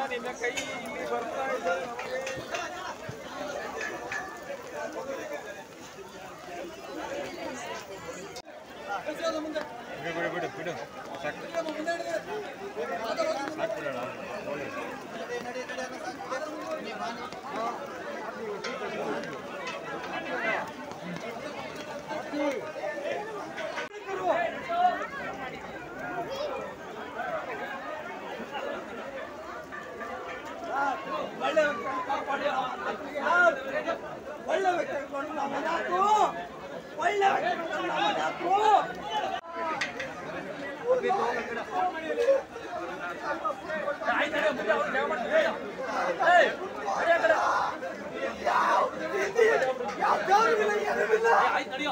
ನಿನ್ನ ಕೈ ಇಲ್ಲಿ ಬರ್ತಾ ಇದೆ ಬಿಡು ಬಿಡು ಬಿಡು ಬಿಡು ಸಾಕು ಸಾಕ್ಬಿಡೋಣ ಒಳ್ಳೆ ವ್ಯಕ್ತಿಯನ್ನು ಕಾಪಾಡಿ ಯಾರು? ಒಳ್ಳೆ ವ್ಯಕ್ತಿಗಳು ನಮ್ಮ ನಾಕು ಒಳ್ಳೆ ವ್ಯಕ್ತಿಗಳು ನಮ್ಮ ನಾಕು ಯಾವ ದೇವ್ರಿಗಿಲ್ಲ, ಏನೂ ಇಲ್ಲ.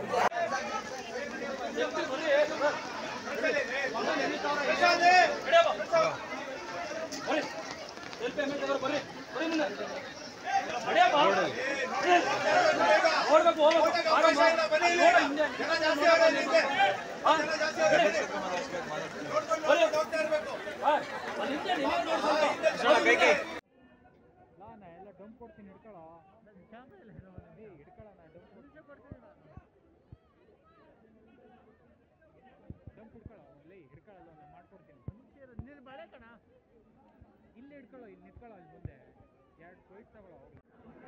ಎಲ್ಲ ಡಂಪ್ ಕೊಡ್ತೀನಿ ಹಿಡ್ಕೊಳ್ಳೋ ಏ ಹಿಡ್ಕೊಳ್ಳೋ ನಾ ಡಂಪ್ ಕೊಡ್ತೀನಿ ಡಂಪ್ ಹಿಡ್ಕೊಳ್ಳೋ ಲೇ ಹಿಡ್ಕೊಳ್ಳಲ್ಲ ನಾನು ಮಾಡ್ಕೊಡ್ತೀನಿ ನೀನು ಬಾಳೆ ಕಣ ಇಲ್ಲಿ ಹಿಡ್ಕೊಳ್ಳೋ ಇಲ್ಲಿ ನಿಂತ್ಕೊಳ್ಳೋ ಅಲ್ಲಿ ಮುಂದೆ ಎರಡು ಕೊಯ್ಟ್ ತಗೊಳ್ಳೋ